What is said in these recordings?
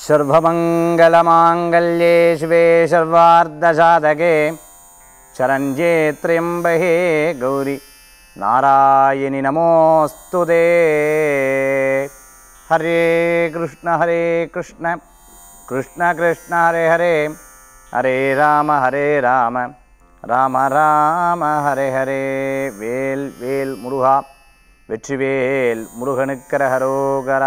सर्वमङ्गलमाङ्गल्ये शिवे सर्वार्धसाधके शरण्ये त्र्यम्बके गौरि नारायणि नमोऽस्तु ते हरे कृष्ण हरे कृष्ण कृष्ण कृष्ण हरे हरे हरे राम हरे राम ராம ராம ஹரே ஹரே வேல் வேல் முருகா வெற்றிவேல் முருகனுக்கரஹரோகரா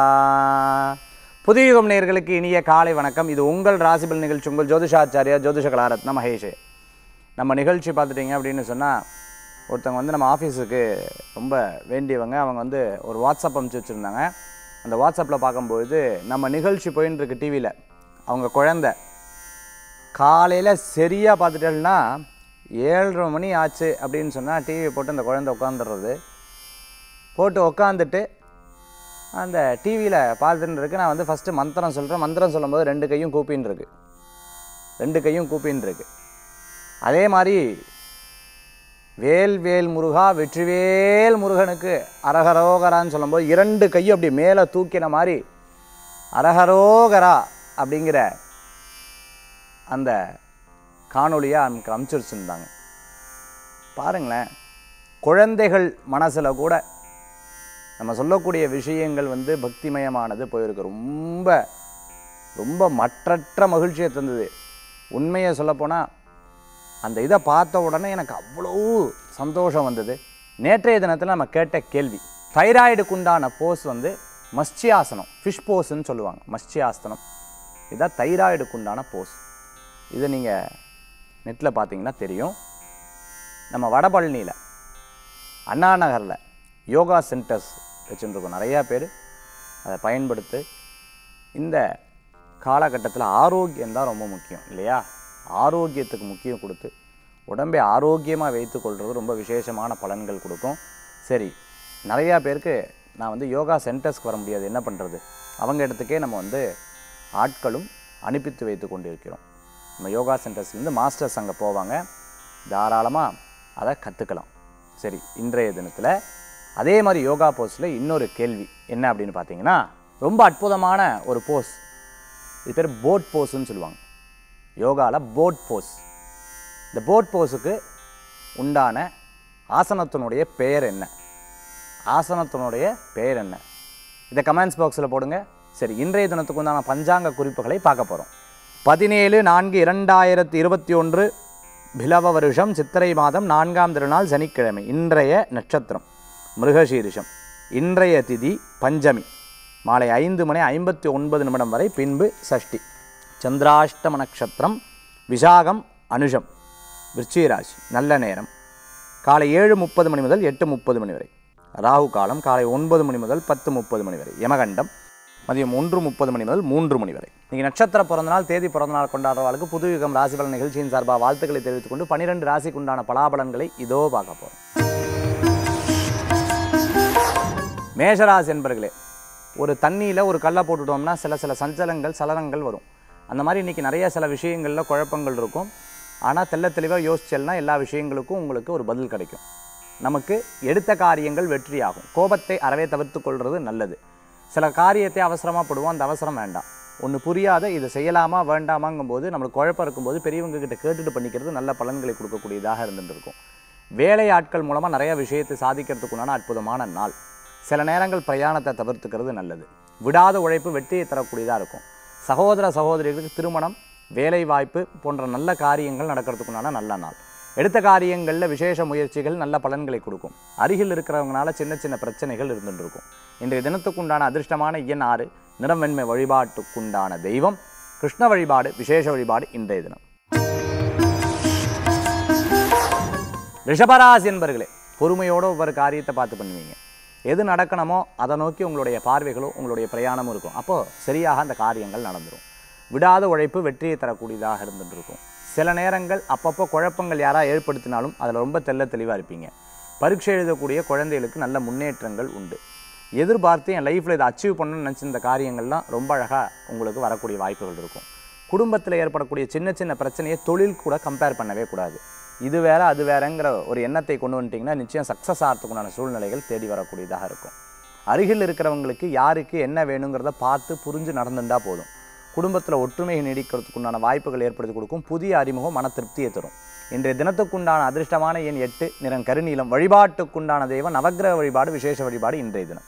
புதியுகம் நேயர்களுக்கு இனிய காலை வணக்கம் இது உங்கள் ராசிபல் நிகழ்ச்சி உங்கள் ஜோதிஷாச்சாரியா ஜோதிஷ கலாரத்ன மகேஷ் நம்ம நிகழ்ச்சி பார்த்துட்டிங்க அப்படின்னு சொன்னால் ஒருத்தவங்க வந்து நம்ம ஆஃபீஸுக்கு ரொம்ப வேண்டியவங்க அவங்க வந்து ஒரு வாட்ஸ்அப் அனுப்பிச்சி வச்சுருந்தாங்க அந்த வாட்ஸ்அப்பில் பார்க்கும்பொழுது நம்ம நிகழ்ச்சி போயின்னு இருக்கு டிவியில் அவங்க குழந்தை காலையில் சரியாக பார்த்துட்டேன்னா ஏழரை மணி ஆச்சு அப்படின்னு சொன்னால் டிவியை போட்டு அந்த குழந்தை உட்காந்துடுறது போட்டு உட்காந்துட்டு அந்த டிவியில் பார்த்துட்டு இருக்கு நான் வந்து ஃபஸ்ட்டு மந்திரம் சொல்கிறேன் மந்திரம் சொல்லும்போது ரெண்டு கையும் கூப்பின்னு இருக்கு ரெண்டு கையும் கூப்பின்னு இருக்கு அதே மாதிரி வேல் வேல் முருகா வெற்றிவேல் முருகனுக்கு அரகரோகரான்னு சொல்லும்போது இரண்டு கையும் அப்படி மேலே தூக்கின மாதிரி அரகரோகரா அப்படிங்கிற அந்த காணொலியாக நமக்கு அமுச்சு வச்சுருந்தாங்க பாருங்களேன் குழந்தைகள் மனசில் கூட நம்ம சொல்லக்கூடிய விஷயங்கள் வந்து பக்திமயமானது போயிருக்கு ரொம்ப ரொம்ப மற்றற்ற மகிழ்ச்சியை தந்தது உண்மையை சொல்லப்போனால் அந்த இதை பார்த்த உடனே எனக்கு அவ்வளோ சந்தோஷம் வந்தது நேற்றைய தினத்தில் நம்ம கேட்ட கேள்வி தைராய்டுக்கு உண்டான போஸ் வந்து மஸ்டியாசனம் ஃபிஷ் போஸ்ன்னு சொல்லுவாங்க மஸ்டியாசனம் இதுதான் தைராய்டுக்கு உண்டான போஸ் இதை நீங்கள் நெட்டில் பார்த்தீங்கன்னா தெரியும் நம்ம வடபழனியில் அண்ணா நகரில் யோகா சென்டர்ஸ் வச்சுருக்கோம் நிறையா பேர் அதை பயன்படுத்து இந்த காலகட்டத்தில் ஆரோக்கியம் தான் ரொம்ப முக்கியம் இல்லையா ஆரோக்கியத்துக்கு முக்கியம் கொடுத்து உடம்பை ஆரோக்கியமாக வைத்துக்கொள்வது ரொம்ப விசேஷமான பலன்கள் கொடுக்கும் சரி நிறையா பேருக்கு நான் வந்து யோகா சென்டர்ஸ்க்கு வர முடியாது என்ன பண்ணுறது அவங்க இடத்துக்கே நம்ம வந்து ஆட்களும் அனுப்பித்து வைத்து கொண்டிருக்கிறோம் நம்ம யோகா சென்டர்ஸ்லேருந்து மாஸ்டர்ஸ் அங்கே போவாங்க தாராளமாக அதை கற்றுக்கலாம் சரி இன்றைய தினத்தில் அதே மாதிரி யோகா போஸில் இன்னொரு கேள்வி என்ன அப்படின்னு பார்த்தீங்கன்னா ரொம்ப அற்புதமான ஒரு போஸ் இது பேர் போட் போஸ்ன்னு சொல்லுவாங்க யோகாவில் போட் போஸ் இந்த போட் போஸுக்கு உண்டான ஆசனத்தினுடைய பெயர் என்ன ஆசனத்தினுடைய பெயர் என்ன இதை கமெண்ட்ஸ் பாக்ஸில் போடுங்க சரி இன்றைய தினத்துக்கு உண்டான பஞ்சாங்க குறிப்புகளை பார்க்க போகிறோம் பதினேழு நான்கு இரண்டாயிரத்தி இருபத்தி ஒன்று பிலவ வருஷம் சித்திரை மாதம் நான்காம் திருநாள் சனிக்கிழமை இன்றைய நட்சத்திரம் மிருகசீரிஷம் இன்றைய திதி பஞ்சமி மாலை ஐந்து மணி ஐம்பத்தி ஒன்பது நிமிடம் வரை பின்பு சஷ்டி சந்திராஷ்டம நட்சத்திரம் விசாகம் அனுஷம் விருச்சிகராசி நல்ல நேரம் காலை ஏழு முப்பது மணி முதல் எட்டு முப்பது மணி வரை ராகு காலம் காலை ஒன்பது மணி முதல் பத்து முப்பது மணி வரை யமகண்டம் மதியம் ஒன்று முப்பது மணி முதல் மூன்று மணி வரை நீங்கள் நட்சத்திர பிறந்தநாள் தேதி பிறந்தநாள் கொண்டாடுறவர்களுக்கு புதுயுகம் ராசிபலன் நிகழ்ச்சியின் சார்பாக வாழ்த்துக்களை தெரிவித்துக் கொண்டு பனிரெண்டு ராசிக்கு உண்டான பலாபலன்களை இதோ பார்க்க போகிறோம் மேஷராசி என்பர்களே ஒரு தண்ணியில் ஒரு கல்லை போட்டுட்டோம்னா சில சில சஞ்சலங்கள் சலனங்கள் வரும் அந்த மாதிரி இன்றைக்கி நிறைய சில விஷயங்களில் குழப்பங்கள் இருக்கும் ஆனால் தெள்ள தெளிவாக யோசிச்சல்னா எல்லா விஷயங்களுக்கும் உங்களுக்கு ஒரு பதில் கிடைக்கும் நமக்கு எடுத்த காரியங்கள் வெற்றியாகும் கோபத்தை அறவே தவிர்த்து கொள்வது நல்லது சில காரியத்தை அவசரமாக போடுவோம் அந்த அவசரம் வேண்டாம் ஒன்று புரியாத இதை செய்யலாமா வேண்டாமாங்கும்போது நம்மளுக்கு குழப்பம் இருக்கும்போது பெரியவங்க கிட்ட கேட்டுட்டு பண்ணிக்கிறது நல்ல பலன்களை கொடுக்கக்கூடியதாக இருந்துட்டு இருக்கும் வேலை ஆட்கள் மூலமாக நிறைய விஷயத்தை சாதிக்கிறதுக்குண்டான அற்புதமான நாள் சில நேரங்கள் பிரயாணத்தை தவிர்த்துக்கிறது நல்லது விடாத உழைப்பு வெற்றியை தரக்கூடியதாக இருக்கும் சகோதர சகோதரிகளுக்கு திருமணம் வேலை வாய்ப்பு போன்ற நல்ல காரியங்கள் நடக்கிறதுக்குண்டான நல்ல நாள் எடுத்த காரியங்களில் விசேஷ முயற்சிகள் நல்ல பலன்களை கொடுக்கும் அருகில் இருக்கிறவங்களால சின்ன சின்ன பிரச்சனைகள் இருந்துட்டு இருக்கும் இன்றைய தினத்துக்குண்டான அதிர்ஷ்டமான எண் ஆறு நிறம் வெண்மை வழிபாட்டுக்குண்டான தெய்வம் கிருஷ்ண வழிபாடு விசேஷ வழிபாடு இன்றைய தினம் ரிஷபராசி என்பர்களே பொறுமையோட ஒவ்வொரு காரியத்தை பார்த்து பண்ணுவீங்க எது நடக்கணுமோ அதை நோக்கி உங்களுடைய பார்வைகளும் உங்களுடைய பிரயாணமும் இருக்கும் அப்போது சரியாக அந்த காரியங்கள் நடந்துடும் விடாத உழைப்பு வெற்றியை தரக்கூடியதாக இருந்துட்டு இருக்கும் சில நேரங்கள் அப்பப்போ குழப்பங்கள் யாராக ஏற்படுத்தினாலும் அதில் ரொம்ப தெள்ள தெளிவாக இருப்பீங்க பரீட்சை எழுதக்கூடிய குழந்தைகளுக்கு நல்ல முன்னேற்றங்கள் உண்டு எதிர்பார்த்து என் லைஃப்பில் இதை அச்சீவ் பண்ணணும்னு நினச்சிருந்த காரியங்கள்லாம் ரொம்ப அழகாக உங்களுக்கு வரக்கூடிய வாய்ப்புகள் இருக்கும் குடும்பத்தில் ஏற்படக்கூடிய சின்ன சின்ன பிரச்சனையை தொழில் கூட கம்பேர் பண்ணவே கூடாது இது வேற அது வேறங்கிற ஒரு எண்ணத்தை கொண்டு வந்துட்டிங்கன்னா நிச்சயம் சக்ஸஸ் ஆகிறதுக்குண்டான சூழ்நிலைகள் தேடி வரக்கூடியதாக இருக்கும் அருகில் இருக்கிறவங்களுக்கு யாருக்கு என்ன வேணுங்கிறத பார்த்து புரிஞ்சு நடந்துட்டா போதும் குடும்பத்தில் ஒற்றுமையை நீடிக்கிறதுக்கு உண்டான வாய்ப்புகள் ஏற்படுத்தி கொடுக்கும் புதிய அறிமுகம் மன திருப்தியை தரும் இன்றைய தினத்துக்குண்டான அதிர்ஷ்டமான எண் எட்டு நிறம் கருநீலம் வழிபாட்டுக்குண்டான தெய்வம் நவக்கிரக வழிபாடு விசேஷ வழிபாடு இன்றைய தினம்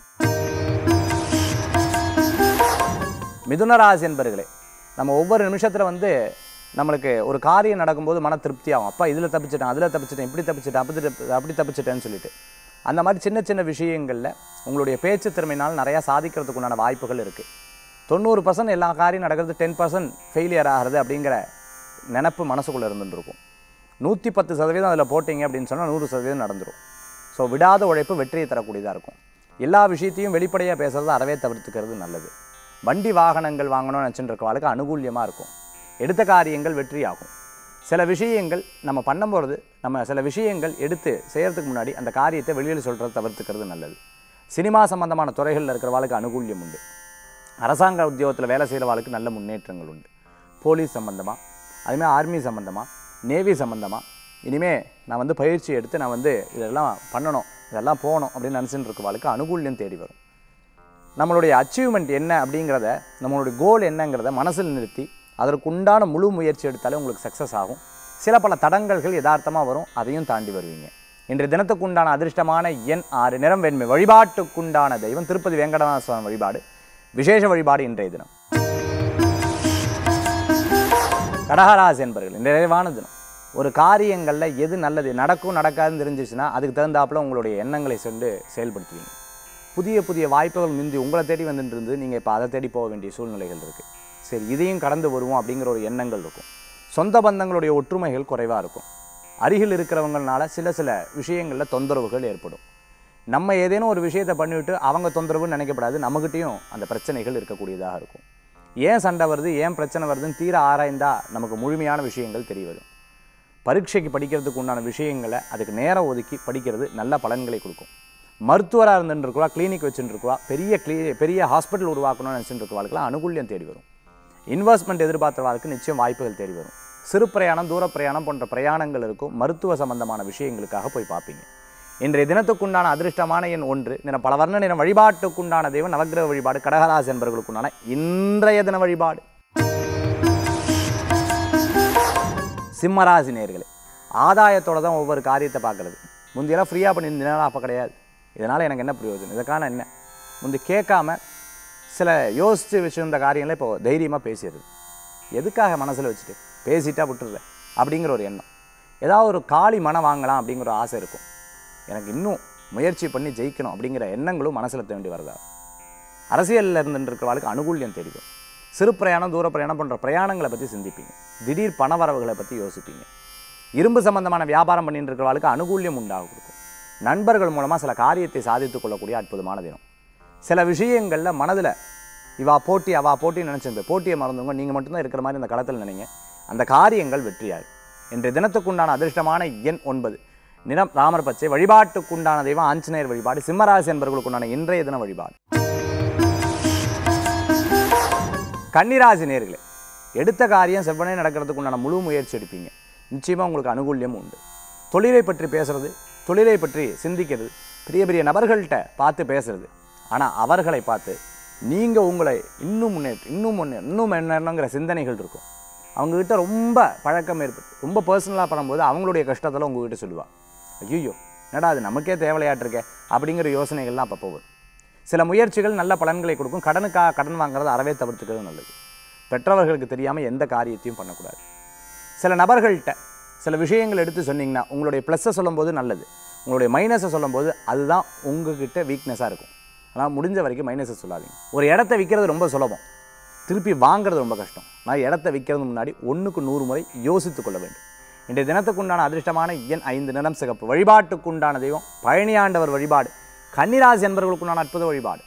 மிதுனராசி என்பர்களே நம்ம ஒவ்வொரு நிமிஷத்தில் வந்து நம்மளுக்கு ஒரு காரியம் நடக்கும்போது மன திருப்தி ஆகும் அப்பா இதில் தப்பிச்சிட்டேன் அதில் தப்பிச்சிட்டேன் இப்படி தப்பிச்சிட்டேன் அப்படி தப்பி- அப்படி தப்பிச்சிட்டேன்னு சொல்லிட்டு அந்த மாதிரி சின்ன சின்ன விஷயங்களில் உங்களுடைய பேச்சு திறமையினால் நிறையா சாதிக்கிறதுக்கு உண்டான வாய்ப்புகள் இருக்குது தொண்ணூறு பர்சன்ட் எல்லா காரியம் நடக்கிறது டென் பர்சன்ட் ஃபெயிலியர் ஆகிறது அப்படிங்கிற நினப்பு மனசுக்குள்ளே இருந்துட்டு இருக்கும் நூற்றி பத்து சதவீதம் அதில் போட்டிங்க அப்படின்னு சொன்னால் நூறு சதவீதம் நடந்துரும் ஸோ விடாத உழைப்பு வெற்றியை தரக்கூடியதாக இருக்கும் எல்லா விஷயத்தையும் வெளிப்படையாக பேசுறது அறவே தவிர்த்துக்கிறது நல்லது வண்டி வாகனங்கள் வாங்கணும்னு நினச்சிட்டு இருக்கவாளுக்கு அனுகூல்யமாக இருக்கும் எடுத்த காரியங்கள் வெற்றியாகும் சில விஷயங்கள் நம்ம பண்ணும்போது நம்ம சில விஷயங்கள் எடுத்து செய்கிறதுக்கு முன்னாடி அந்த காரியத்தை வெளியில் சொல்கிறத தவிர்த்துக்கிறது நல்லது சினிமா சம்பந்தமான துறைகளில் இருக்கிறவாளுக்கு அனுகூல்யம் உண்டு அரசாங்க உத்தியோகத்தில் வேலை செய்கிறவாளுக்கு நல்ல முன்னேற்றங்கள் உண்டு போலீஸ் சம்மந்தமாக அதுமாதிரி ஆர்மி சம்மந்தமாக நேவி சம்மந்தமாக இனிமே நான் வந்து பயிற்சி எடுத்து நான் வந்து இதெல்லாம் பண்ணணும் இதெல்லாம் போகணும் அப்படின்னு நினச்சிட்டு இருக்கவாளுக்கு அனுகூல்யம் தேடி வரும் நம்மளுடைய அச்சீவ்மெண்ட் என்ன அப்படிங்கிறத நம்மளுடைய கோல் என்னங்கிறத மனசில் நிறுத்தி அதற்கு உண்டான முழு முயற்சி எடுத்தாலே உங்களுக்கு சக்ஸஸ் ஆகும் சில பல தடங்கல்கள் யதார்த்தமாக வரும் அதையும் தாண்டி வருவீங்க இன்றைய தினத்துக்கு உண்டான அதிர்ஷ்டமான எண் ஆறு நிறம் வெண்மை வழிபாட்டுக்குண்டான தெய்வம் திருப்பதி வெங்கடநாத சுவாமி வழிபாடு விசேஷ வழிபாடு இன்றைய தினம் கடகராசி என்பர்கள் இந்த நிறைவான தினம் ஒரு காரியங்களில் எது நல்லது நடக்கும் நடக்காதுன்னு தெரிஞ்சிச்சுன்னா அதுக்கு தகுந்தாப்புல உங்களுடைய எண்ணங்களை சென்று செயல்படுத்துவீங்க புதிய புதிய வாய்ப்புகள் முந்தி உங்களை தேடி வந்துட்டு இருந்து நீங்கள் இப்போ அதை தேடி போக வேண்டிய சூழ்நிலைகள் இருக்குது சரி இதையும் கடந்து வருவோம் அப்படிங்கிற ஒரு எண்ணங்கள் இருக்கும் சொந்த பந்தங்களுடைய ஒற்றுமைகள் குறைவாக இருக்கும் அருகில் இருக்கிறவங்கனால சில சில விஷயங்களில் தொந்தரவுகள் ஏற்படும் நம்ம ஏதேனும் ஒரு விஷயத்தை பண்ணிவிட்டு அவங்க தொந்தரவுன்னு நினைக்கப்படாது நம்மகிட்டயும் அந்த பிரச்சனைகள் இருக்கக்கூடியதாக இருக்கும் ஏன் சண்டை வருது ஏன் பிரச்சனை வருதுன்னு தீர ஆராய்ந்தா நமக்கு முழுமையான விஷயங்கள் தெரிய வரும் பரீட்சைக்கு படிக்கிறதுக்கு உண்டான விஷயங்களை அதுக்கு நேரம் ஒதுக்கி படிக்கிறது நல்ல பலன்களை கொடுக்கும் மருத்துவராக இருந்துட்டு இருக்கவா கிளினிக் வச்சுட்டு இருக்கவா பெரிய கிளீ பெரிய ஹாஸ்பிட்டல் உருவாக்கணும்னு நினச்சிட்டு இருக்கவாளுக்கெல்லாம் அனுகூல்யம் தேடி வரும் இன்வெஸ்ட்மெண்ட் எதிர்பார்த்தவாளுக்கு நிச்சயம் வாய்ப்புகள் தேடி வரும் சிறு பிரயாணம் தூர பிரயாணம் போன்ற பிரயாணங்கள் இருக்கும் மருத்துவ சம்பந்தமான விஷயங்களுக்காக போய் பார்ப்பீங்க இன்றைய தினத்துக்குண்டான அதிர்ஷ்டமான எண் ஒன்று நிறம் பல வர்ண நிறம் வழிபாட்டுக்குண்டான தெய்வம் நவக்கிரக வழிபாடு கடகராசி என்பவர்களுக்குண்டான இன்றைய தின வழிபாடு சிம்மராசி நேர்களே ஆதாயத்தோட தான் ஒவ்வொரு காரியத்தை பார்க்குறது முந்தியெல்லாம் ஃப்ரீயாக பண்ணியிருந்தீங்கன்னா அப்போ கிடையாது இதனால் எனக்கு என்ன பிரயோஜனம் இதுக்கான என்ன முந்தி கேட்காம சில யோசித்து வச்சுருந்த காரியங்களை இப்போ தைரியமாக பேசிடுது எதுக்காக மனசில் வச்சுட்டு பேசிட்டா விட்டுருல அப்படிங்கிற ஒரு எண்ணம் ஏதாவது ஒரு காளி மனம் வாங்கலாம் அப்படிங்கிற ஒரு ஆசை இருக்கும் எனக்கு இன்னும் முயற்சி பண்ணி ஜெயிக்கணும் அப்படிங்கிற எண்ணங்களும் மனசில் தோண்டி வருதா அரசியலில் இருந்துட்டு இருக்கிறவளுக்கு அனுகூல்யம் தெரியும் சிறு பிரயாணம் தூர பிரயாணம் போன்ற பிரயாணங்களை பற்றி சிந்திப்பீங்க திடீர் பண வரவுகளை பற்றி யோசிப்பீங்க இரும்பு சம்பந்தமான வியாபாரம் பண்ணிட்டு இருக்கிறவளுக்கு அனுகூல்யம் உண்டாக கொடுக்கும் நண்பர்கள் மூலமாக சில காரியத்தை சாதித்துக் கொள்ளக்கூடிய அற்புதமான தினம் சில விஷயங்களில் மனதில் இவா போட்டி அவா போட்டின்னு நினச்சிருந்த போட்டியை மறந்தவங்க நீங்கள் மட்டும்தான் இருக்கிற மாதிரி இந்த களத்தில் நினைங்க அந்த காரியங்கள் வெற்றியாகும் இன்றைய தினத்துக்குண்டான அதிர்ஷ்டமான எண் ஒன்பது நிறம் ராமர் பச்சை வழிபாட்டுக்குண்டான தெய்வம் ஆஞ்சநேயர் வழிபாடு சிம்மராசி என்பவர்களுக்குண்டான இன்றைய தின வழிபாடு கன்னிராசி நேர்களே எடுத்த காரியம் செவ்வனே நடக்கிறதுக்கு உண்டான முழு முயற்சி எடுப்பீங்க நிச்சயமாக உங்களுக்கு அனுகூல்யம் உண்டு தொழிலை பற்றி பேசுறது தொழிலை பற்றி சிந்திக்கிறது பெரிய பெரிய நபர்கள்ட்ட பார்த்து பேசுறது ஆனால் அவர்களை பார்த்து நீங்கள் உங்களை இன்னும் முன்னேற்ற இன்னும் முன்னே இன்னும் என்னங்கிற சிந்தனைகள் இருக்கும் அவங்கக்கிட்ட ரொம்ப பழக்கம் ஏற்பட்டு ரொம்ப பர்சனலாக பண்ணும்போது அவங்களுடைய கஷ்டத்தில் உங்ககிட்ட சொல்லுவாள் ஐயோ என்னடா அது நமக்கே தேவையாட்டிருக்கே அப்படிங்கிற யோசனைகள்லாம் அப்போ போகும் சில முயற்சிகள் நல்ல பலன்களை கொடுக்கும் கடனுக்காக கடன் வாங்குறது அறவே தவிர்த்துக்கிறது நல்லது பெற்றவர்களுக்கு தெரியாமல் எந்த காரியத்தையும் பண்ணக்கூடாது சில நபர்கள்ட்ட சில விஷயங்கள் எடுத்து சொன்னீங்கன்னா உங்களுடைய ப்ளஸ்ஸை சொல்லும்போது நல்லது உங்களுடைய மைனஸை சொல்லும்போது அதுதான் உங்ககிட்ட வீக்னஸாக இருக்கும் ஆனால் முடிஞ்ச வரைக்கும் மைனஸை சொல்லாதீங்க ஒரு இடத்த விற்கிறது ரொம்ப சுலபம் திருப்பி வாங்குறது ரொம்ப கஷ்டம் நான் இடத்த விற்கிறது முன்னாடி ஒன்றுக்கு நூறு முறை யோசித்துக் கொள்ள வேண்டும் இன்றைய தினத்துக்குண்டான அதிர்ஷ்டமான எண் ஐந்து நிறம் சிகப்பு வழிபாட்டுக்குண்டான தெய்வம் பழனியாண்டவர் வழிபாடு கன்னிராசி என்பவர்களுக்குண்டான அற்புத வழிபாடு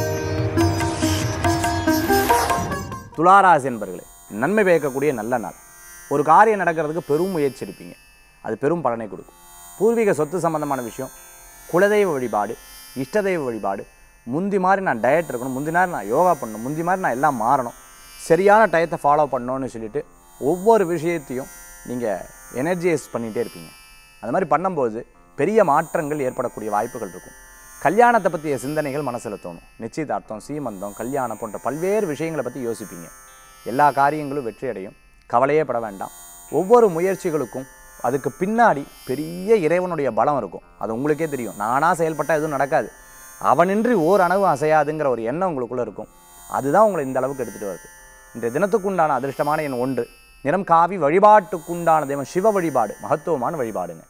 துளாராசி என்பர்களே நன்மை பயக்கக்கூடிய நல்ல நாள் ஒரு காரியம் நடக்கிறதுக்கு பெரும் முயற்சி எடுப்பீங்க அது பெரும் பலனை கொடுக்கும் பூர்வீக சொத்து சம்பந்தமான விஷயம் குலதெய்வ வழிபாடு இஷ்டதெய்வ வழிபாடு முந்தி மாதிரி நான் டயட் இருக்கணும் முந்தி நேரம் நான் யோகா பண்ணணும் முந்தி மாதிரி நான் எல்லாம் மாறணும் சரியான டயத்தை ஃபாலோ பண்ணணும்னு சொல்லிட்டு ஒவ்வொரு விஷயத்தையும் நீங்கள் எனர்ஜைஸ் பண்ணிகிட்டே இருப்பீங்க அது மாதிரி பண்ணும்போது பெரிய மாற்றங்கள் ஏற்படக்கூடிய வாய்ப்புகள் இருக்கும் கல்யாணத்தை பற்றிய சிந்தனைகள் மனசில் தோணும் நிச்சயதார்த்தம் சீமந்தம் கல்யாணம் போன்ற பல்வேறு விஷயங்களை பற்றி யோசிப்பீங்க எல்லா காரியங்களும் வெற்றி அடையும் கவலையே பட வேண்டாம் ஒவ்வொரு முயற்சிகளுக்கும் அதுக்கு பின்னாடி பெரிய இறைவனுடைய பலம் இருக்கும் அது உங்களுக்கே தெரியும் நானாக செயல்பட்டால் எதுவும் நடக்காது அவனின்றி ஓர் அணவு அசையாதுங்கிற ஒரு எண்ணம் உங்களுக்குள்ளே இருக்கும் அதுதான் உங்களை இந்த அளவுக்கு எடுத்துகிட்டு வருது இன்றைய தினத்துக்குண்டான அதிர்ஷ்டமான எண் ஒன்று நிறம் காவி வழிபாட்டுக்குண்டான தெய்வம் சிவ வழிபாடு மகத்துவமான வழிபாடுங்க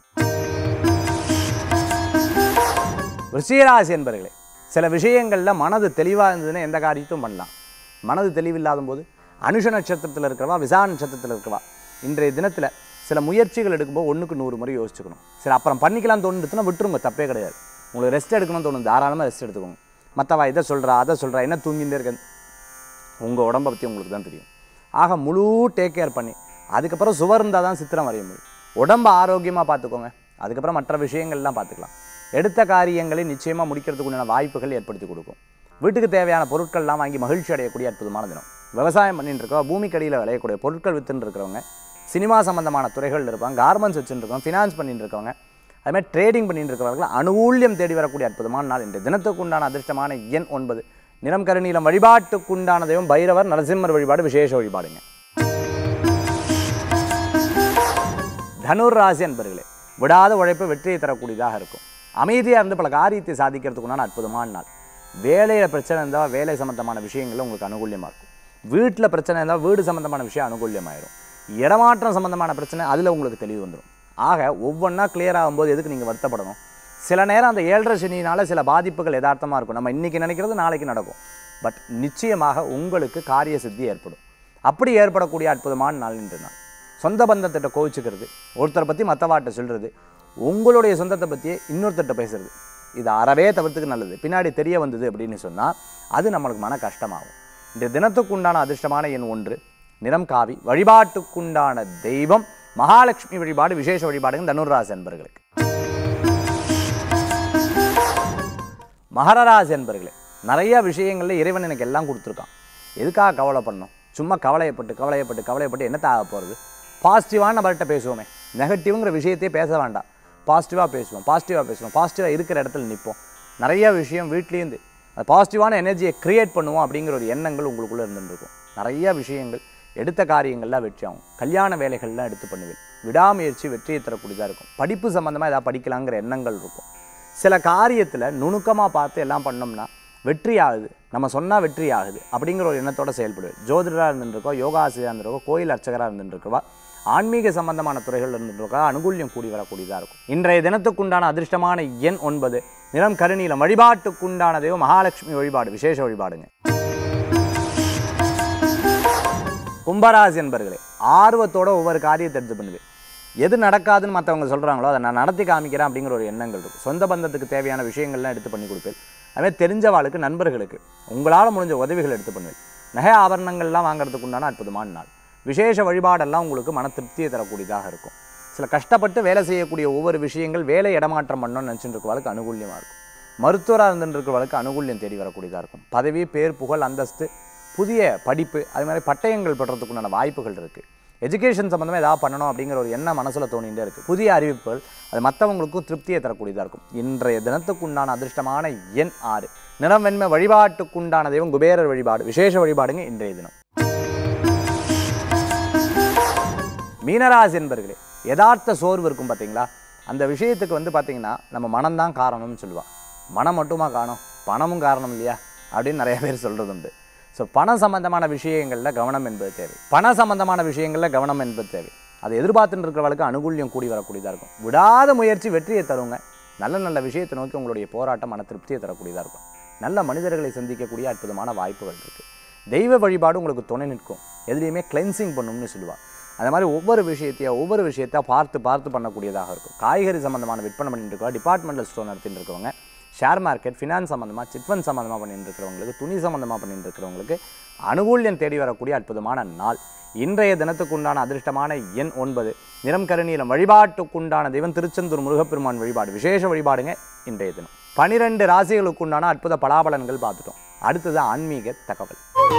ரிஷிகராசி என்பர்களே சில விஷயங்களில் மனது தெளிவாக இருந்ததுன்னா எந்த காரியத்தையும் பண்ணலாம் மனது தெளிவில்லாத போது அனுஷ நட்சத்திரத்தில் இருக்கிறவா விசா நட்சத்திரத்தில் இருக்கிறவா இன்றைய தினத்தில் சில முயற்சிகள் எடுக்கும்போது ஒன்றுக்கு நூறு முறை யோசிச்சுக்கணும் சரி அப்புறம் பண்ணிக்கலாம் தோணுதுன்னா விட்டுருங்க தப்பே கிடையாது உங்களுக்கு ரெஸ்ட் எடுக்கணும்னு தோணும் தாராளமாக ரெஸ்ட் எடுத்துக்கோங்க மற்றவா இதை சொல்கிறா அதை சொல்கிறா என்ன தூங்கிட்டே இருக்க உங்கள் உடம்பை பற்றி உங்களுக்கு தான் தெரியும் ஆக முழு டேக் கேர் பண்ணி அதுக்கப்புறம் சுவர் இருந்தால் தான் சித்திரம் வரைய முடியும் உடம்பை ஆரோக்கியமாக பார்த்துக்கோங்க அதுக்கப்புறம் மற்ற விஷயங்கள்லாம் பார்த்துக்கலாம் எடுத்த காரியங்களை நிச்சயமாக முடிக்கிறதுக்கு உண்டான வாய்ப்புகள் ஏற்படுத்தி கொடுக்கும் வீட்டுக்கு தேவையான பொருட்கள்லாம் வாங்கி மகிழ்ச்சி அடையக்கூடிய அற்புதமான தினம் விவசாயம் பண்ணிட்டு இருக்கவங்க பூமிக்கடியில் விளையக்கூடிய பொருட்கள் வித்துன்னு இருக்கிறவங்க சினிமா சம்பந்தமான துறைகள் இருப்பாங்க கார்மெண்ட்ஸ் வச்சுட்டு இருக்கவங்க ஃபினான்ஸ் பண்ணிட்டு இருக்கவங்க அதுமாதிரி ட்ரேடிங் பண்ணிட்டு இருக்கிறவர்கள் அனுகூல்யம் தேடி வரக்கூடிய அற்புதமான நாள் இன்று தினத்துக்கு உண்டான அதிர்ஷ்டமான எண் ஒன்பது நிறம் கருநீலம் வழிபாட்டுக்குண்டான தெய்வம் பைரவர் நரசிம்மர் வழிபாடு விசேஷ வழிபாடுங்க தனுர் ராசி அன்பர்களே விடாத உழைப்பு வெற்றியை தரக்கூடியதாக இருக்கும் அமைதியாக இருந்து பல காரியத்தை சாதிக்கிறதுக்குண்டான அற்புதமான நாள் வேலையில் பிரச்சனை இருந்தால் வேலை சம்மந்தமான விஷயங்கள் உங்களுக்கு அனுகூலியமாக இருக்கும் வீட்டில் பிரச்சனை இருந்தால் வீடு சம்மந்தமான விஷயம் அனுகூலியமாயிரும் இடமாற்றம் சம்மந்தமான பிரச்சனை அதில் உங்களுக்கு தெளிவு வந்துடும் ஆக ஒவ்வொன்றா கிளியர் ஆகும்போது எதுக்கு நீங்கள் வருத்தப்படணும் சில நேரம் அந்த ஏழரை சனியினால் சில பாதிப்புகள் யதார்த்தமாக இருக்கும் நம்ம இன்றைக்கி நினைக்கிறது நாளைக்கு நடக்கும் பட் நிச்சயமாக உங்களுக்கு காரிய சித்தி ஏற்படும் அப்படி ஏற்படக்கூடிய அற்புதமான நாள் இன்று நாள் சொந்த பந்தத்திட்ட கோவிச்சுக்கிறது ஒருத்தரை பற்றி மற்றவாட்ட சொல்கிறது உங்களுடைய சொந்தத்தை பற்றியே இன்னொருத்தர்கிட்ட பேசுறது இது அறவே தவிர்த்துக்கு நல்லது பின்னாடி தெரிய வந்தது அப்படின்னு சொன்னால் அது நம்மளுக்கு மன கஷ்டமாகும் இந்த தினத்துக்குண்டான அதிர்ஷ்டமான எண் ஒன்று நிறம் காவி வழிபாட்டுக்குண்டான தெய்வம் மகாலட்சுமி வழிபாடு விசேஷ வழிபாடுங்க தனுர்ராசி என்பர்களுக்கு மகரராசி என்பர்களே நிறைய விஷயங்களில் இறைவன் எனக்கு எல்லாம் கொடுத்துருக்கான் எதுக்காக கவலை பண்ணணும் சும்மா கவலையப்பட்டு கவலையப்பட்டு கவலையப்பட்டு என்னத்த ஆக போகிறது பாசிட்டிவாக நம்மள்கிட்ட பேசுவோமே நெகட்டிவ்ங்கிற விஷயத்தையே பேச வேண்டாம் பாசிட்டிவாக பேசுவோம் பாசிட்டிவாக பேசுவோம் பாசிட்டிவாக இருக்கிற இடத்துல நிற்போம் நிறைய விஷயம் வீட்லேருந்து அது பாசிட்டிவான எனர்ஜியை க்ரியேட் பண்ணுவோம் அப்படிங்கிற ஒரு எண்ணங்கள் உங்களுக்குள்ளே இருந்துருக்கும் நிறைய விஷயங்கள் எடுத்த காரியங்கள்லாம் வெற்றி ஆகும் கல்யாண வேலைகள்லாம் எடுத்து பண்ணுவேன் விடாமுயற்சி வெற்றியை தரக்கூடியதாக இருக்கும் படிப்பு சம்மந்தமாக ஏதாவது படிக்கலாங்கிற எண்ணங்கள் இருக்கும் சில காரியத்தில் நுணுக்கமாக பார்த்து எல்லாம் பண்ணோம்னா வெற்றி ஆகுது நம்ம சொன்னால் வெற்றி ஆகுது அப்படிங்கிற ஒரு எண்ணத்தோட செயல்படுவேன் ஜோதிடராக இருந்துருக்கோம் யோகா ஆசிரியராக இருந்திருக்கோம் கோயில் அர்ச்சகராக இருந்துருக்கவா ஆன்மீக சம்பந்தமான துறைகள் இருந்துருக்கா அனுகூல்யம் கூடி வரக்கூடியதாக இருக்கும் இன்றைய தினத்துக்குண்டான அதிர்ஷ்டமான எண் ஒன்பது நிறம் கருநீலம் வழிபாட்டுக்குண்டான தெய்வம் மகாலட்சுமி வழிபாடு விசேஷ வழிபாடுங்க கும்பராசி என்பர்களே ஆர்வத்தோட ஒவ்வொரு காரியத்தை எடுத்து பண்ணுவேன் எது நடக்காதுன்னு மற்றவங்க சொல்கிறாங்களோ அதை நான் நடத்தி காமிக்கிறேன் அப்படிங்கிற ஒரு எண்ணங்கள் இருக்கும் சொந்த பந்தத்துக்கு தேவையான விஷயங்கள்லாம் எடுத்து பண்ணி கொடுப்பேன் அதுமாதிரி தெரிஞ்சவாளுக்கு நண்பர்களுக்கு உங்களால் முடிஞ்ச உதவிகள் எடுத்து பண்ணுவேன் நகை ஆபரணங்கள்லாம் வாங்குறதுக்கு உண்டான அற்புதமான நாள் விசேஷ வழிபாடெல்லாம் உங்களுக்கு மன திருப்தியை தரக்கூடியதாக இருக்கும் சில கஷ்டப்பட்டு வேலை செய்யக்கூடிய ஒவ்வொரு விஷயங்கள் வேலை இடமாற்றம் பண்ணணும்னு நினச்சிட்டு இருக்கவளுக்கு அனுகூல்யமாக இருக்கும் மருத்துவராக இருந்துட்டு இருக்கிறவளுக்கு அனுகூல்யம் தேடி வரக்கூடியதாக இருக்கும் பதவி பேர் புகழ் அந்தஸ்து புதிய படிப்பு அது மாதிரி பட்டயங்கள் பெறத்துக்குண்டான வாய்ப்புகள் இருக்குது எஜுகேஷன் சம்மந்தமாக ஏதாவது பண்ணணும் அப்படிங்கிற ஒரு எண்ணம் மனசில் தோணிகிட்டே இருக்குது புதிய அறிவிப்புகள் அது மற்றவங்களுக்கும் திருப்தியை தரக்கூடியதாக இருக்கும் இன்றைய தினத்துக்குண்டான அதிர்ஷ்டமான எண் ஆறு நிறம் வெண்மை வழிபாட்டுக்குண்டான தெய்வம் குபேரர் வழிபாடு விசேஷ வழிபாடுங்க இன்றைய தினம் மீனராசி என்பர்களே யதார்த்த சோர்வு இருக்கும் பார்த்தீங்களா அந்த விஷயத்துக்கு வந்து பார்த்தீங்கன்னா நம்ம மனம்தான் காரணம்னு சொல்லுவாள் மனம் மட்டுமா காணும் பணமும் காரணம் இல்லையா அப்படின்னு நிறைய பேர் சொல்கிறது உண்டு ஸோ பணம் சம்பந்தமான விஷயங்களில் கவனம் என்பது தேவை பண சம்பந்தமான விஷயங்களில் கவனம் என்பது தேவை அதை எதிர்பார்த்துட்டு இருக்கிறவளுக்கு அனுகூல்யம் கூடி வரக்கூடியதாக இருக்கும் விடாத முயற்சி வெற்றியை தருங்க நல்ல நல்ல விஷயத்தை நோக்கி உங்களுடைய போராட்டம் மன திருப்தியை தரக்கூடியதாக இருக்கும் நல்ல மனிதர்களை சந்திக்கக்கூடிய அற்புதமான வாய்ப்புகள் இருக்குது தெய்வ வழிபாடு உங்களுக்கு துணை நிற்கும் எதுலேயுமே கிளென்சிங் பண்ணும்னு சொல்லுவாள் அந்த மாதிரி ஒவ்வொரு விஷயத்தையும் ஒவ்வொரு விஷயத்தையா பார்த்து பார்த்து பண்ணக்கூடியதாக இருக்கும் காய்கறி சம்மந்தமான விற்பனை பண்ணிட்டு இருக்கோம் டிபார்ட்மெண்டல் ஸ்டோர் நடத்திட்டு இருக்கவங்க ஷேர் மார்க்கெட் ஃபினான்ஸ் சம்மந்தமாக சிட் ஃபண்ட் சம்மந்தமாக பண்ணிட்டு இருக்கிறவங்களுக்கு துணி சம்மந்தமாக பண்ணிட்டு இருக்கிறவங்களுக்கு அனுகூல்யம் தேடி வரக்கூடிய அற்புதமான நாள் இன்றைய தினத்துக்குண்டான அதிர்ஷ்டமான எண் ஒன்பது நிறம் கருநீலம் வழிபாட்டுக்குண்டான தெய்வம் திருச்செந்தூர் முருகப்பெருமான் வழிபாடு விசேஷ வழிபாடுங்க இன்றைய தினம் பனிரெண்டு ராசிகளுக்குண்டான அற்புத பலாபலன்கள் பார்த்துட்டோம் அடுத்தது ஆன்மீக தகவல்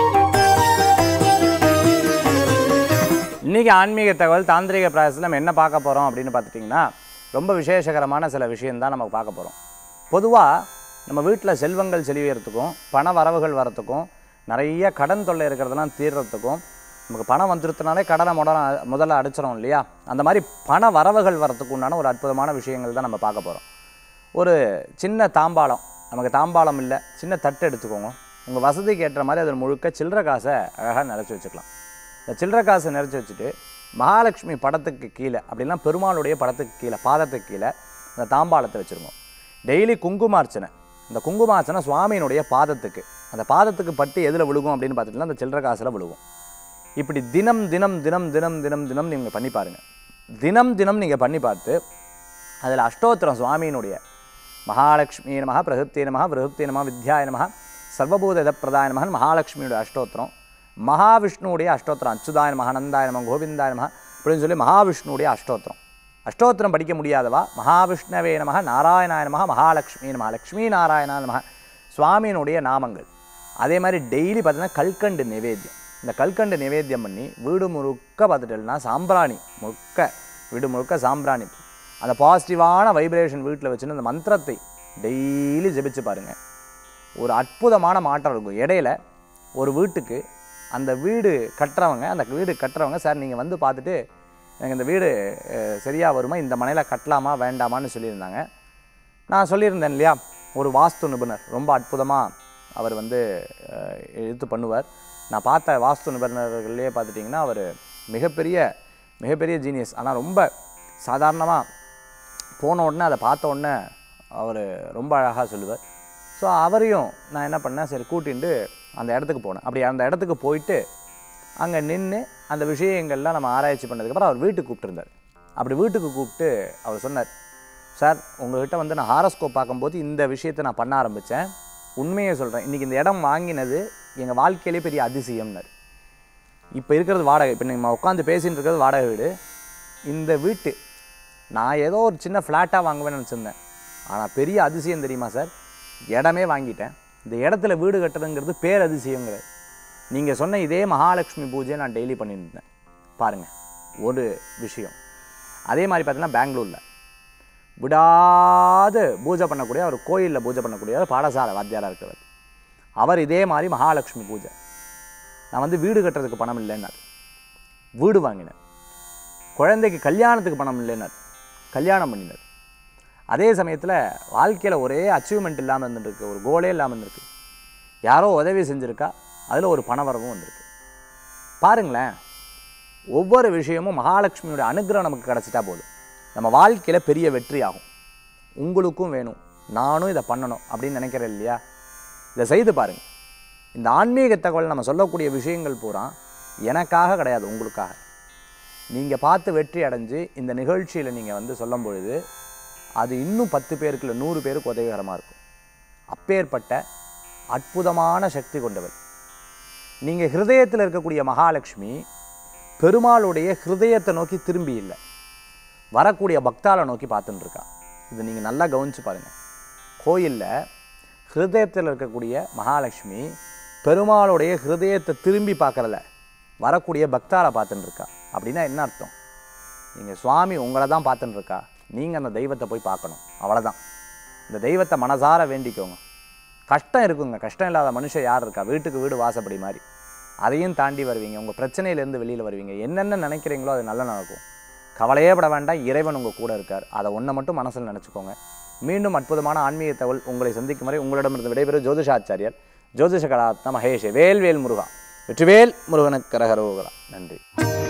இன்றைக்கி ஆன்மீக தகவல் தாந்திரிக பிராயசத்தில் நம்ம என்ன பார்க்க போகிறோம் அப்படின்னு பார்த்துட்டிங்கன்னா ரொம்ப விசேஷகரமான சில விஷயம்தான் நம்ம பார்க்க போகிறோம் பொதுவாக நம்ம வீட்டில் செல்வங்கள் செழியறதுக்கும் பண வரவுகள் வரத்துக்கும் நிறைய கடன் தொல்லை இருக்கிறதெல்லாம் தீர்றதுக்கும் நமக்கு பணம் வந்துருத்துனாலே கடனை முதல முதல்ல அடிச்சிடும் இல்லையா அந்த மாதிரி பண வரவுகள் வரத்துக்கு உண்டான ஒரு அற்புதமான விஷயங்கள் தான் நம்ம பார்க்க போகிறோம் ஒரு சின்ன தாம்பாளம் நமக்கு தாம்பாளம் இல்லை சின்ன தட்டு எடுத்துக்கோங்க உங்கள் வசதிக்கு ஏற்ற மாதிரி அதில் முழுக்க சில்லற காசை அழகாக நிறச்சி வச்சுக்கலாம் இந்த சில்லற காசை நிறச்சி வச்சுட்டு மகாலட்சுமி படத்துக்கு கீழே அப்படின்னா பெருமாளுடைய படத்துக்கு கீழே பாதத்துக்கு கீழே அந்த தாம்பாளத்தை வச்சுருங்க டெய்லி குங்குமார்ச்சனை இந்த குங்குமார்ச்சனை சுவாமியினுடைய பாதத்துக்கு அந்த பாதத்துக்கு பட்டு எதில் விழுகும் அப்படின்னு பார்த்துட்டுனா அந்த சில்லற காசில் விழுகும் இப்படி தினம் தினம் தினம் தினம் தினம் தினம் நீங்கள் பண்ணி பாருங்கள் தினம் தினம் நீங்கள் பண்ணி பார்த்து அதில் அஷ்டோத்திரம் சுவாமியினுடைய மகாலட்சுமி நமஹ பிரகிருப்தி நமஹ பிரகிருப்தி நமஹ வித்யாய நமஹ சர்வபூத பிரதாய நமஹன் மகாலட்சுமியோட அஷ்டோத்திரம் மகாவிஷ்ணுவுடைய அஷ்டோத்திரம் அச்சுதாய நமஹ நந்தாய நம கோவிந்தாய நமஹ அப்படின்னு சொல்லி மகாவிஷ்ணுவுடைய அஷ்டோத்திரம் அஷ்டோத்திரம் படிக்க முடியாதவா மகாவிஷ்ணவே நமஹ நாராயணாய நமஹ மகாலட்சுமி நமஹ லக்ஷ்மி நாராயணா நமஹ சுவாமியினுடைய நாமங்கள் அதே மாதிரி டெய்லி பார்த்தீங்கன்னா கல்கண்டு நிவேத்தியம் இந்த கல்கண்டு நிவேத்தியம் பண்ணி வீடு முழுக்க பார்த்துட்டேன்னா சாம்பிராணி முழுக்க வீடு முழுக்க சாம்பிராணி அந்த பாசிட்டிவான வைப்ரேஷன் வீட்டில் வச்சுன்னு அந்த மந்திரத்தை டெய்லி ஜெபிச்சு பாருங்கள் ஒரு அற்புதமான மாற்றம் இருக்கும் இடையில ஒரு வீட்டுக்கு அந்த வீடு கட்டுறவங்க அந்த வீடு கட்டுறவங்க சார் நீங்கள் வந்து பார்த்துட்டு எனக்கு இந்த வீடு அஹ், சரியா வருமா இந்த மனையில் கட்டலாமா வேண்டாமான்னு சொல்லியிருந்தாங்க நான் சொல்லியிருந்தேன் இல்லையா ஒரு வாஸ்து நிபுணர் ரொம்ப அற்புதமாக அவர் வந்து அஹ், எடுத்து பண்ணுவார் நான் பார்த்த வாஸ்து நிபுணர்கள்லேயே பார்த்துட்டிங்கன்னா அவர் மிகப்பெரிய மிகப்பெரிய ஜீனியஸ் ஆனால் ரொம்ப சாதாரணமாக போன உடனே அதை பார்த்த உடனே அவர் ரொம்ப அழகாக சொல்லுவார் ஸோ அவரையும் நான் என்ன பண்ணேன் சரி கூட்டிட்டு அந்த இடத்துக்கு போனேன் அப்படி அந்த இடத்துக்கு போயிட்டு அங்கே நின்று அந்த விஷயங்கள்லாம் நம்ம ஆராய்ச்சி பண்ணதுக்கப்புறம் அவர் வீட்டுக்கு கூப்பிட்டுருந்தார் அப்படி வீட்டுக்கு கூப்பிட்டு அவர் சொன்னார் சார் உங்கள்கிட்ட வந்து நான் ஹாரஸ்கோப் பார்க்கும்போது இந்த விஷயத்தை நான் பண்ண ஆரம்பித்தேன் உண்மையை சொல்கிறேன் இன்றைக்கி இந்த இடம் வாங்கினது எங்கள் வாழ்க்கையிலே பெரிய அதிசயம்னார் இப்போ இருக்கிறது வாடகை இப்போ நம்ம உட்காந்து பேசிட்டு இருக்கிறது வாடகை வீடு இந்த வீட்டு நான் ஏதோ ஒரு சின்ன ஃப்ளாட்டாக வாங்குவேன்னு நினச்சிருந்தேன் ஆனால் பெரிய அதிசயம் தெரியுமா சார் இடமே வாங்கிட்டேன் இந்த இடத்துல வீடு கட்டுறதுங்கிறது பேர் அதிசயங்கிறது நீங்கள் சொன்ன இதே மகாலட்சுமி பூஜையை நான் டெய்லி பண்ணிட்டு இருந்தேன் பாருங்கள் ஒரு விஷயம் அதே மாதிரி பார்த்தீங்கன்னா பெங்களூரில் விடாது பூஜை பண்ணக்கூடிய ஒரு கோயிலில் பூஜை பண்ணக்கூடிய ஒரு பாடசாலை வாத்தியாராக இருக்கிறவர் அவர் இதே மாதிரி மகாலட்சுமி பூஜை நான் வந்து வீடு கட்டுறதுக்கு பணம் இல்லைன்னார் வீடு வாங்கினேன் குழந்தைக்கு கல்யாணத்துக்கு பணம் இல்லைன்னார் கல்யாணம் பண்ணினார் அதே சமயத்தில் வாழ்க்கையில் ஒரே அச்சீவ்மெண்ட் இல்லாமல் இருந்துருக்கு ஒரு கோலே இல்லாமல் இருந்திருக்கு யாரோ உதவி செஞ்சுருக்கா அதில் ஒரு பணவரவும் வந்திருக்கு பாருங்களேன் ஒவ்வொரு விஷயமும் மகாலட்சுமியோட அனுகிரகம் நமக்கு கிடச்சிட்டா போதும் நம்ம வாழ்க்கையில் பெரிய வெற்றி ஆகும் உங்களுக்கும் வேணும் நானும் இதை பண்ணணும் அப்படின்னு நினைக்கிறேன் இல்லையா இதை செய்து பாருங்கள் இந்த ஆன்மீக தகவல் நம்ம சொல்லக்கூடிய விஷயங்கள் பூரா எனக்காக கிடையாது உங்களுக்காக நீங்கள் பார்த்து வெற்றி அடைஞ்சு இந்த நிகழ்ச்சியில் நீங்கள் வந்து சொல்லும் பொழுது அது இன்னும் பத்து பேருக்கு இல்லை நூறு பேருக்கு உதவிகரமாக இருக்கும் அப்பேற்பட்ட அற்புதமான சக்தி கொண்டவர் நீங்கள் ஹிருதயத்தில் இருக்கக்கூடிய மகாலட்சுமி பெருமாளுடைய ஹிருதயத்தை நோக்கி திரும்பி இல்லை வரக்கூடிய பக்தாளை நோக்கி பார்த்துட்டு இருக்கா இது நீங்கள் நல்லா கவனிச்சு பாருங்கள் கோயிலில் ஹிருதயத்தில் இருக்கக்கூடிய மகாலட்சுமி பெருமாளுடைய ஹிருதயத்தை திரும்பி பார்க்கறல வரக்கூடிய பக்தாளை பார்த்துட்டு இருக்கா அப்படின்னா என்ன அர்த்தம் நீங்கள் சுவாமி உங்களை தான் பார்த்துட்டு இருக்கா நீங்கள் அந்த தெய்வத்தை போய் பார்க்கணும் அவ்வளோதான் இந்த தெய்வத்தை மனசார வேண்டிக்கோங்க கஷ்டம் இருக்குங்க கஷ்டம் இல்லாத மனுஷன் யார் இருக்கா வீட்டுக்கு வீடு வாசப்படி மாதிரி அதையும் தாண்டி வருவீங்க உங்கள் பிரச்சனையிலேருந்து வெளியில் வருவீங்க என்னென்ன நினைக்கிறீங்களோ அது நல்லா நடக்கும் கவலையே பட வேண்டாம் இறைவன் உங்கள் கூட இருக்கார் அதை ஒன்றை மட்டும் மனசில் நினச்சிக்கோங்க மீண்டும் அற்புதமான ஆன்மீக தகவல் உங்களை சந்திக்கும் வரை உங்களிடமிருந்து விடைபெறும் ஜோதிஷாச்சாரியர் ஜோதிஷ கலாத்ன மகேஷ் வேல்வேல் முருகா வெற்றிவேல் முருகனுக்கு கரகரோகரா நன்றி